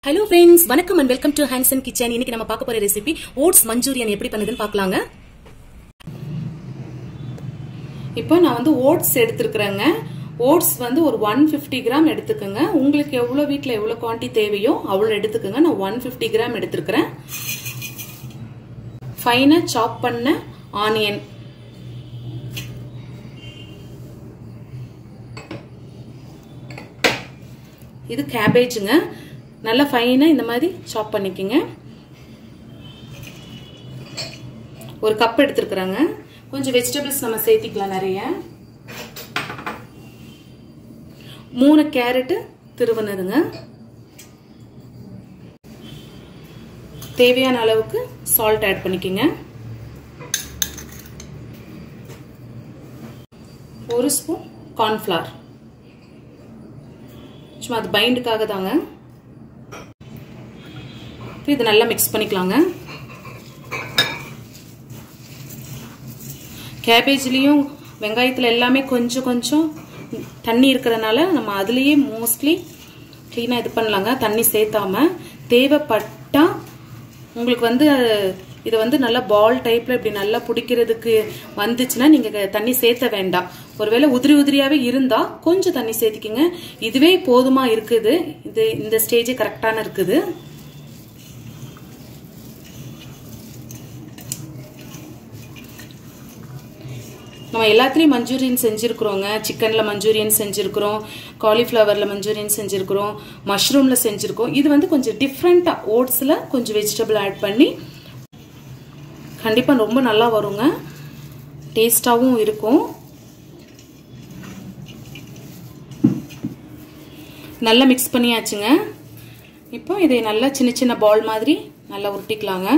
hello friends வணக்கம் and welcome to hands on kitchen இன்னைக்கு நம்ம பார்க்க போற ரெசிபி ஓட்ஸ் மஞ்சூரியன் எப்படி பண்ணுதுன்னு பார்க்கலாங்க இப்போ நான் வந்து ஓட்ஸ் எடுத்துருக்குறேங்க ஓட்ஸ் வந்து ஒரு ஒன் ஃபிஃப்டி கிராம் எடுத்துக்கோங்க உங்களுக்கு எவ்வளோ வீட்டில் எவ்வளோ குவான்டி தேவையோ அவ்வளோ எடுத்துக்கோங்க நான் ஒன் ஃபிஃப்டி கிராம் எடுத்துருக்கிறேன் ஃபைனாக சாப் பண்ண ஆனியன் இது கேபேஜுங்க நல்லா ஃபைனாக இந்த மாதிரி சாப் பண்ணிக்கோங்க ஒரு கப் எடுத்துருக்குறாங்க கொஞ்சம் வெஜிடபிள்ஸ் நம்ம சேர்த்திக்கலாம் நிறைய மூணு கேரட்டு திருவனதுங்க தேவையான அளவுக்கு சால்ட் ஆட் பண்ணிக்கோங்க ஒரு ஸ்பூன் கார்ன்ஃப்ளவர் சும்மா அது பைண்டுக்காக தாங்க இது நல்லா மிக்ஸ் பண்ணிக்கலாங்க கேபேஜ்லேயும் வெங்காயத்தில் எல்லாமே கொஞ்சம் கொஞ்சம் தண்ணி இருக்கிறதுனால நம்ம அதுலேயே மோஸ்ட்லி க்ளீனாக இது பண்ணலாங்க தண்ணி சேர்த்தாம தேவைப்பட்டா உங்களுக்கு வந்து இதை வந்து நல்லா பால் டைப்பில் இப்படி நல்லா பிடிக்கிறதுக்கு வந்துச்சுன்னா நீங்கள் தண்ணி சேர்த்த வேண்டாம் ஒருவேளை உதிரி உதிரியாகவே இருந்தால் கொஞ்சம் தண்ணி சேர்த்திக்கிங்க இதுவே போதுமாக இருக்குது இது இந்த ஸ்டேஜ் கரெக்டான இருக்குது நம்ம எல்லாத்துலேயும் மஞ்சூரியன் செஞ்சுருக்குறோங்க சிக்கனில் மஞ்சூரியன் செஞ்சுருக்குறோம் காலிஃப்ளவரில் மஞ்சூரியன் செஞ்சுருக்குறோம் மஷ்ரூமில் செஞ்சுருக்கோம் இது வந்து கொஞ்சம் டிஃப்ரெண்ட்டாக ஓட்ஸில் கொஞ்சம் வெஜிடபிள் ஆட் பண்ணி கண்டிப்பாக ரொம்ப நல்லா வருங்க டேஸ்டாகவும் இருக்கும் நல்லா மிக்ஸ் பண்ணியாச்சுங்க இப்போ இதை நல்லா சின்ன சின்ன பால் மாதிரி நல்லா உருட்டிக்கலாங்க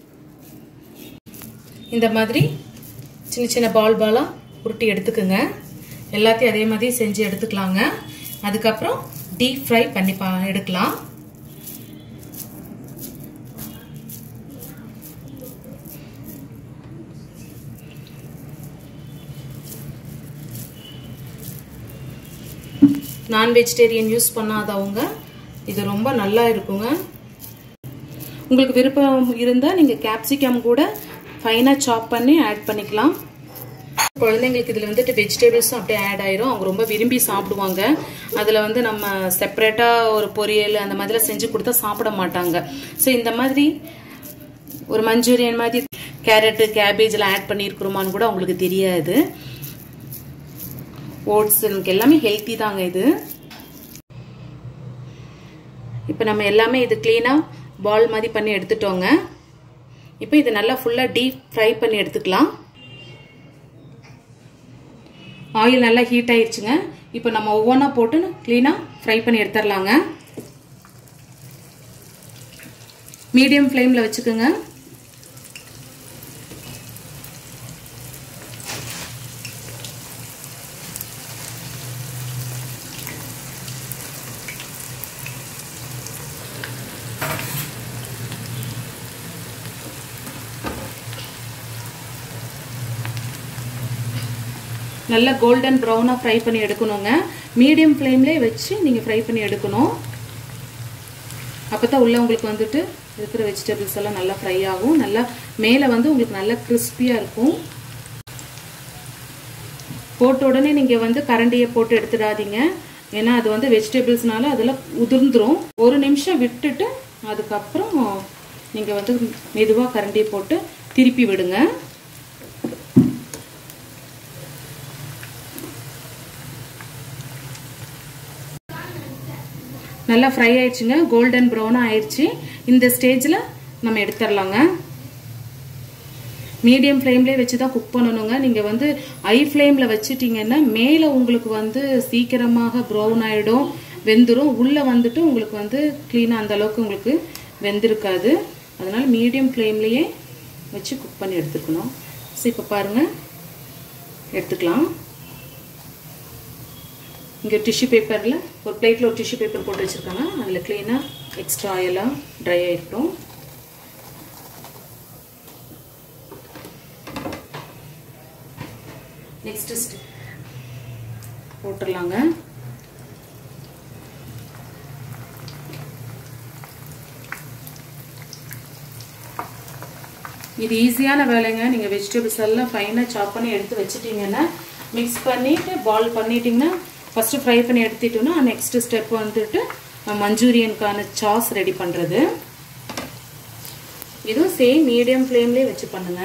இந்த மாதிரி சின்ன சின்ன பால் பாலாக உருட்டி எடுத்துக்குங்க எல்லாத்தையும் அதே மாதிரி செஞ்சு எடுத்துக்கலாங்க அதுக்கப்புறம் டீப் ஃப்ரை பண்ணி பா எடுக்கலாம் நான் வெஜிடேரியன் யூஸ் பண்ணாதவங்க இது ரொம்ப நல்லா இருக்குங்க உங்களுக்கு விருப்பம் இருந்தால் நீங்கள் கேப்சிகம் கூட ஃபைனாக சாப் பண்ணி ஆட் பண்ணிக்கலாம் குழந்தைங்களுக்கு இதில் வந்துட்டு வெஜிடபிள்ஸும் அப்படியே ஆட் ஆயிரும் அவங்க ரொம்ப விரும்பி சாப்பிடுவாங்க அதில் வந்து நம்ம செப்பரேட்டாக ஒரு பொரியல் அந்த மாதிரிலாம் செஞ்சு கொடுத்தா சாப்பிட மாட்டாங்க ஸோ இந்த மாதிரி ஒரு மஞ்சூரியன் மாதிரி கேரட்டு கேபேஜில் ஆட் பண்ணியிருக்கிறோமான்னு கூட அவங்களுக்கு தெரியாது ஓட்ஸ் எனக்கு எல்லாமே ஹெல்த்தி தாங்க இது இப்போ நம்ம எல்லாமே இது க்ளீனாக பால் மாதிரி பண்ணி எடுத்துட்டோங்க இப்போ இது நல்லா ஃபுல்லாக டீப் ஃப்ரை பண்ணி எடுத்துக்கலாம் ஆயில் நல்லா ஹீட் ஆயிடுச்சுங்க இப்போ நம்ம ஒவ்வொன்றா போட்டு க்ளீனாக ஃப்ரை பண்ணி எடுத்துடலாங்க மீடியம் ஃப்ளேமில் வச்சுக்கோங்க நல்லா கோல்டன் ப்ரௌனாக ஃப்ரை பண்ணி எடுக்கணுங்க மீடியம் ஃப்ளேம்லேயே வச்சு நீங்கள் ஃப்ரை பண்ணி எடுக்கணும் அப்போ தான் உள்ளே உங்களுக்கு வந்துட்டு இருக்கிற வெஜிடபிள்ஸ் எல்லாம் நல்லா ஃப்ரை ஆகும் நல்லா மேலே வந்து உங்களுக்கு நல்லா கிறிஸ்பியாக இருக்கும் போட்ட உடனே நீங்கள் வந்து கரண்டியை போட்டு எடுத்துடாதீங்க ஏன்னா அது வந்து வெஜிடபிள்ஸ்னால அதெல்லாம் உதிர்ந்துடும் ஒரு நிமிஷம் விட்டுட்டு அதுக்கப்புறம் நீங்கள் வந்து மெதுவாக கரண்டியை போட்டு திருப்பி விடுங்க நல்லா ஃப்ரை ஆயிடுச்சுங்க கோல்டன் ப்ரௌனாக ஆயிடுச்சு இந்த ஸ்டேஜில் நம்ம எடுத்துடலாங்க மீடியம் ஃப்ளேம்லேயே வச்சு தான் குக் பண்ணணுங்க நீங்கள் வந்து ஐ ஃப்ளேமில் வச்சுட்டிங்கன்னா மேலே உங்களுக்கு வந்து சீக்கிரமாக ப்ரௌன் ஆகிடும் வெந்துடும் உள்ளே வந்துட்டு உங்களுக்கு வந்து க்ளீனாக அந்த அளவுக்கு உங்களுக்கு வெந்திருக்காது அதனால் மீடியம் ஃப்ளேம்லேயே வச்சு குக் பண்ணி எடுத்துக்கணும் ஸோ இப்போ பாருங்கள் எடுத்துக்கலாம் இங்கே டிஷ்யூ பேப்பரில் ஒரு பிளேட்டில் ஒரு டிஷ்யூ பேப்பர் போட்டு வச்சுருக்காங்க அதில் க்ளீனாக எக்ஸ்ட்ரா ஆயிலாக ட்ரை ஆகிட்டோம் நெக்ஸ்ட் போட்டுடலாங்க இது ஈஸியான வேலைங்க நீங்கள் வெஜிடபிள்ஸ் எல்லாம் ஃபைனாக சாப் பண்ணி எடுத்து வச்சுட்டீங்கன்னா மிக்ஸ் பண்ணிவிட்டு பால் பண்ணிட்டீங்கன்னா ஃபஸ்ட்டு ஃப்ரை பண்ணி எடுத்துட்டோன்னா நெக்ஸ்ட் ஸ்டெப் வந்துட்டு மஞ்சூரியனுக்கான சாஸ் ரெடி பண்ணுறது இதுவும் சேம் மீடியம் ஃப்ளேம்லேயே வச்சு பண்ணுங்க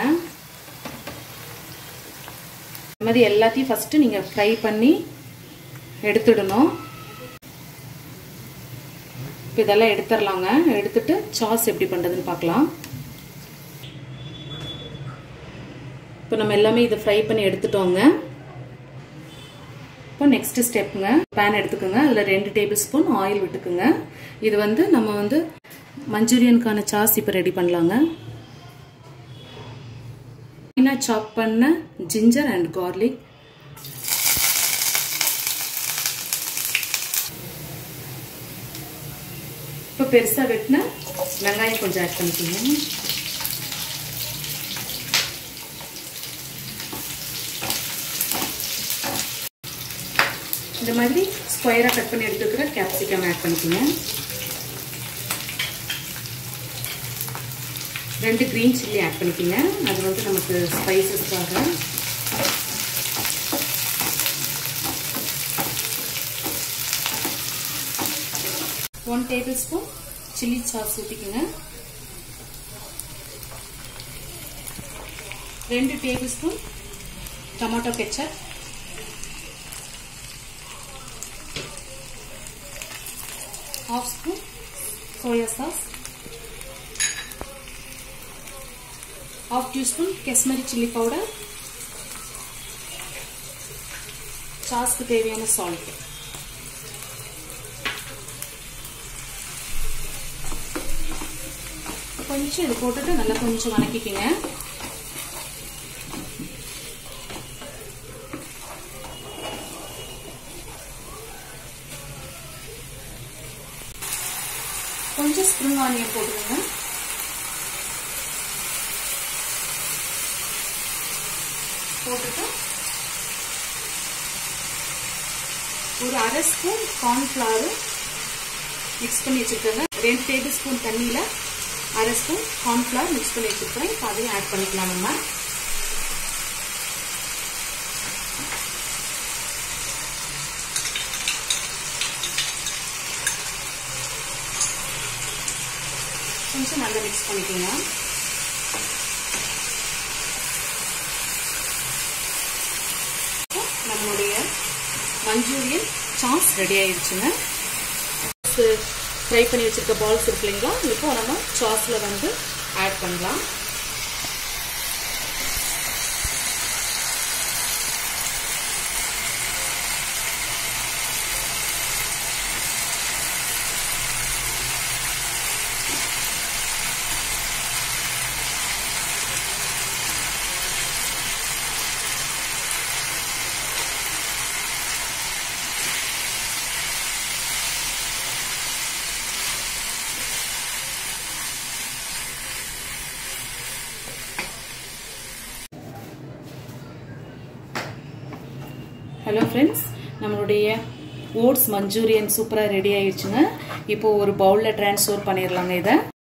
இந்த மாதிரி எல்லாத்தையும் ஃபஸ்ட்டு நீங்கள் ஃப்ரை பண்ணி எடுத்துடணும் இப்போ இதெல்லாம் எடுத்துடலாங்க எடுத்துட்டு சாஸ் எப்படி பண்ணுறதுன்னு பார்க்கலாம் இப்போ நம்ம எல்லாமே இதை ஃப்ரை பண்ணி எடுத்துட்டோங்க இப்போ நெக்ஸ்ட் ஸ்டெப்புங்க பேன் எடுத்துக்கோங்க அதில் ரெண்டு டேபிள் ஸ்பூன் ஆயில் விட்டுக்குங்க இது வந்து நம்ம வந்து மஞ்சூரியனுக்கான சாஸ் இப்போ ரெடி பண்ணலாங்க ஃபைனாக சாப் பண்ண ஜிஞ்சர் அண்ட் கார்லிக் இப்போ பெருசாக வெட்டின வெங்காயம் கொஞ்சம் ஆட் பண்ணிக்கோங்க இந்த மாதிரி ஸ்கொயராக கட் பண்ணி எடுத்துக்கிற கேப்சிகம் ஆட் பண்ணிக்கோங்க ரெண்டு க்ரீன் சில்லி ஆட் பண்ணிக்கோங்க அது வந்து நமக்கு ஸ்பைசஸ்க்காக one tablespoon chilli sauce ஊற்றிக்கோங்க ரெண்டு tablespoon tomato ketchup half spoon soya sauce half teaspoon kasimari chili powder சாஸ்க்கு தேவையான சால்ட் கொஞ்சம் இது போட்டுட்டு நல்லா கொஞ்சம் வணக்கிக்கங்க கொஞ்சம் ஸ்ப்ரிங் ஆனியன் போட்டுக்கோங்க போட்டுட்டு ஒரு அரை ஸ்பூன் கார்ன்ஃப்ளவர் மிக்ஸ் பண்ணி வச்சுருக்கேங்க ரெண்டு டேபிள் ஸ்பூன் தண்ணியில் அரை ஸ்பூன் கார்ன்ஃப்ளவர் மிக்ஸ் பண்ணி வச்சுருக்கேன் இப்போ அதையும் ஆட் பண்ணிக்கலாம் நம்ம கொஞ்சம் நல்லா மிக்ஸ் பண்ணிக்கோங்க நம்மளுடைய மஞ்சூரியன் சாஸ் ரெடி ஆயிடுச்சுங்க ஃப்ரை பண்ணி வச்சிருக்க பால்ஸ் இருக்கு இல்லைங்களா இப்போ நம்ம சாஸில் வந்து ஆட் பண்ணலாம் ஹலோ ஃப்ரெண்ட்ஸ் நம்மளுடைய ஓட்ஸ் மஞ்சூரியன் சூப்பராக ரெடி ஆயிடுச்சுங்க இப்போ ஒரு பவுலில் ட்ரான்ஸ்ஃபர் பண்ணிடலாங்க இதை